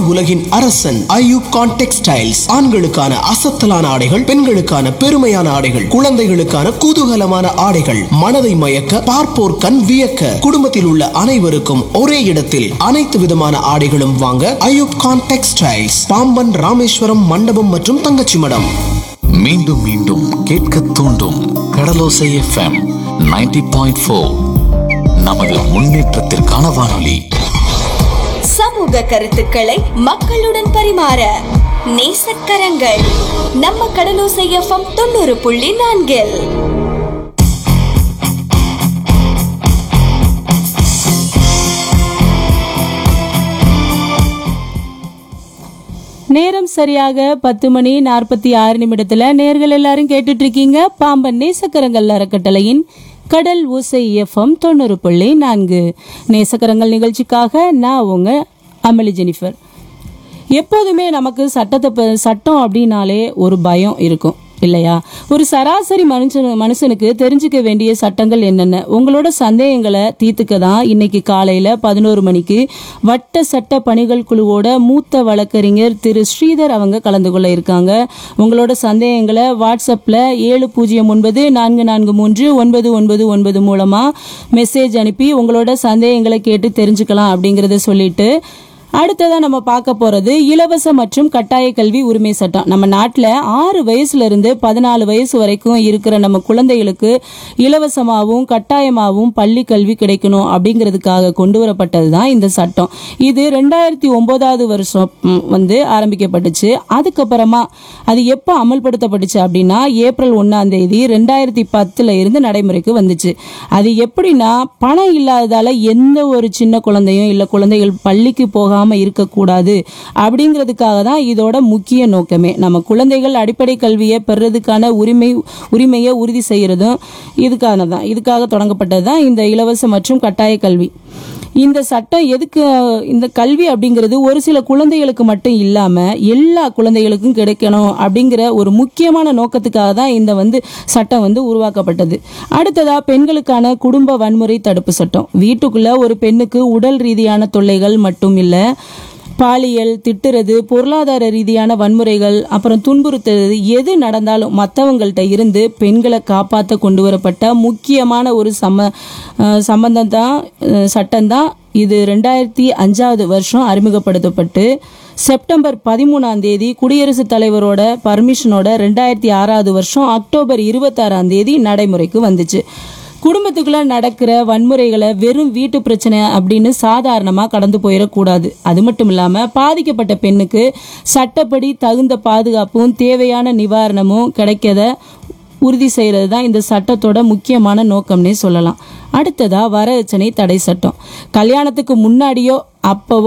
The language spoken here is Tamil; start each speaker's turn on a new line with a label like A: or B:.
A: உலகின் அரசன் ஐயூப் கான் டெக்ஸ்டைல்ஸ் ஆண்களுக்கான அசத்தலான ஆடைகள் பெண்களுக்கான பெருமையான ஆடைகள் குழந்தைகளுக்கான குதூகலமான ஆடைகள் மனதை மயக்க பார்ப்போர் கண் வியக்க குடும்பத்தில் உள்ள அனைவருக்கும் ஒரே இடத்தில் அனைத்து விதமான ஆடைகளும் வாங்க ஐயூப் கான் டெக்ஸ்டைல்ஸ் பாம்பன் ராமேஸ்வரம் மண்டபம் மற்றும் தங்கச்சி மடம்
B: மீண்டும் மீண்டும் கேட்க தூண்டும் கடலோசை எஃப்எம் 90.4 பாயிண்ட் ஃபோர் நமது முன்னேற்றத்திற்கான வானொலி
C: சமூக கருத்துக்களை மக்களுடன் பரிமாற நேசக்கரங்கள் நம்ம கடலோசை எஃப்எம் தொண்ணூறு புள்ளி நான்கில்
D: நேரம் சரியாக பத்து மணி நாற்பத்தி ஆறு நிமிடத்துல நேர்கள் எல்லாரும் கேட்டுட்டு இருக்கீங்க பாம்பன் நேசக்கரங்கள் அறக்கட்டளையின் கடல் ஊசை எஃப்எம் தொண்ணூறு புள்ளி நான்கு நேசக்கரங்கள் நிகழ்ச்சிக்காக நான் உங்க அமளி ஜெனிஃபர் எப்போதுமே நமக்கு சட்டத்தை ப- சட்டம் அப்படின்னாலே ஒரு பயம் இருக்கும் இல்லையா ஒரு சராசரி மனுஷன் மனுஷனுக்கு தெரிஞ்சுக்க வேண்டிய சட்டங்கள் என்னென்ன உங்களோட சந்தேகங்களை தீர்த்துக்க தான் இன்னைக்கு காலையில பதினோரு மணிக்கு வட்ட சட்ட பணிகள் குழுவோட மூத்த வழக்கறிஞர் திரு ஸ்ரீதர் அவங்க கலந்து கொள்ள இருக்காங்க உங்களோட சந்தேகங்களை வாட்ஸ்அப்ல ஏழு பூஜ்ஜியம் ஒன்பது நான்கு நான்கு மூன்று ஒன்பது ஒன்பது ஒன்பது மூலமா மெசேஜ் அனுப்பி உங்களோட சந்தேகங்களை கேட்டு தெரிஞ்சுக்கலாம் அப்படிங்கறத சொல்லிட்டு அடுத்ததா நம்ம பார்க்க போறது இலவச மற்றும் கட்டாய கல்வி உரிமை சட்டம் நம்ம நாட்டில் ஆறு வயசுல இருந்து பதினாலு வயசு வரைக்கும் இருக்கிற நம்ம குழந்தைகளுக்கு இலவசமாகவும் கட்டாயமாகவும் பள்ளி கல்வி கிடைக்கணும் அப்படிங்கிறதுக்காக கொண்டு வரப்பட்டது தான் இந்த சட்டம் இது ரெண்டாயிரத்தி ஒன்பதாவது வருஷம் ம், வந்து ஆரம்பிக்கப்பட்டுச்சு அதுக்கப்புறமா அது எப்போ அமல்படுத்தப்பட்டுச்சு அப்படின்னா ஏப்ரல் ஒன்னாம் தேதி ரெண்டாயிரத்தி பத்துல இருந்து நடைமுறைக்கு வந்துச்சு அது எப்படின்னா பணம் இல்லாததால எந்த ஒரு சின்ன குழந்தையும் இல்ல குழந்தைகள் பள்ளிக்கு போகாம இருக்கக்கூடாது அப்படிங்கிறதுக்காக தான் இதோட முக்கிய நோக்கமே நம்ம குழந்தைகள் அடிப்படை கல்வியை பெறதுக்கான உரிமை உரிமையை உறுதி செய்யறதும் இதுக்கான தான் இதுக்காக தொடங்கப்பட்டது தான் இந்த இலவச மற்றும் கட்டாய கல்வி இந்த சட்டம் எதுக்கு இந்த கல்வி அப்படிங்கிறது ஒரு சில குழந்தைகளுக்கு மட்டும் இல்லாம எல்லா குழந்தைகளுக்கும் கிடைக்கணும் அப்படிங்கிற ஒரு முக்கியமான நோக்கத்துக்காக தான் இந்த வந்து சட்டம் வந்து உருவாக்கப்பட்டது அடுத்ததா பெண்களுக்கான குடும்ப வன்முறை தடுப்பு சட்டம் வீட்டுக்குள்ள ஒரு பெண்ணுக்கு உடல் ரீதியான தொல்லைகள் மட்டும் இல்ல பாலியல் திட்டுறது பொருளாதார ரீதியான வன்முறைகள் அப்புறம் துன்புறுத்துறது எது நடந்தாலும் மற்றவங்கள்ட்ட இருந்து பெண்களை காப்பாற்ற கொண்டு வரப்பட்ட முக்கியமான ஒரு சம்ம அஹ் சம்பந்தம் தான் சட்டம் தான் இது ரெண்டாயிரத்தி அஞ்சாவது வருஷம் அறிமுகப்படுத்தப்பட்டு செப்டம்பர் பதிமூணாம் தேதி குடியரசுத் தலைவரோட பர்மிஷனோட ரெண்டாயிரத்தி ஆறாவது வருஷம் அக்டோபர் இருபத்தாறாம் தேதி நடைமுறைக்கு வந்துச்சு குடும்பத்துக்குள்ள நடக்கிற வன்முறைகளை வெறும் வீட்டு பிரச்சனை அப்படின்னு சாதாரணமா கடந்து போயிடக்கூடாது அது மட்டும் இல்லாம பாதிக்கப்பட்ட பெண்ணுக்கு சட்டப்படி தகுந்த பாதுகாப்பும் தேவையான நிவாரணமும் கிடைக்கத உறுதி செய்யறது தான் இந்த சட்டத்தோட முக்கியமான நோக்கம்னே சொல்லலாம் அடுத்ததா வரதட்சணை தடை சட்டம் கல்யாணத்துக்கு முன்னாடியோ அப்பவோ